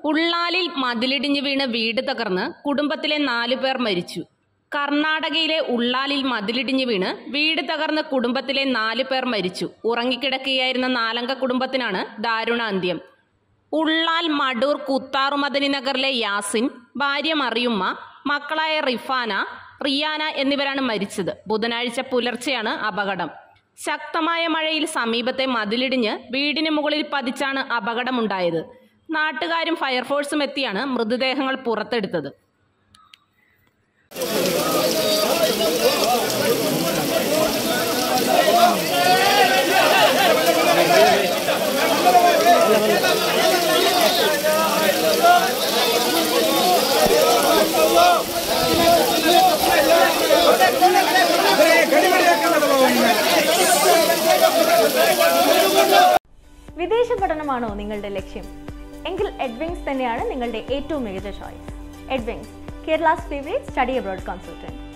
ഉള്ളാലിൽ മതിലിടിഞ്ഞ് വീണ് വീട് തകർന്ന് കുടുംബത്തിലെ നാലു പേർ മരിച്ചു കർണാടകയിലെ ഉള്ളാലിൽ മതിലിടിഞ്ഞ് വീണ് വീട് തകർന്ന് കുടുംബത്തിലെ നാലു പേർ മരിച്ചു ഉറങ്ങിക്കിടക്കുകയായിരുന്ന നാലംഗ കുടുംബത്തിനാണ് ദാരുണാന്ത്യം ഉള്ളാൽ മടൂർ കുത്താറുമദനി നഗറിലെ യാസിൻ ഭാര്യ മറിയുമ്മ മക്കളായ റിഫാന റിയാന എന്നിവരാണ് മരിച്ചത് ബുധനാഴ്ച പുലർച്ചെയാണ് അപകടം ശക്തമായ മഴയിൽ സമീപത്തെ മതിലിടിഞ്ഞ് വീടിന് മുകളിൽ പതിച്ചാണ് അപകടമുണ്ടായത് നാട്ടുകാരും ഫയർഫോഴ്സും എത്തിയാണ് മൃതദേഹങ്ങൾ പുറത്തെടുത്തത് വിദേശ പഠനമാണോ നിങ്ങളുടെ ലക്ഷ്യം എങ്കിൽ എഡ്വിങ്സ് തന്നെയാണ് നിങ്ങളുടെ ഏറ്റവും മികച്ച choice Edwings Kerala's favourite study abroad consultant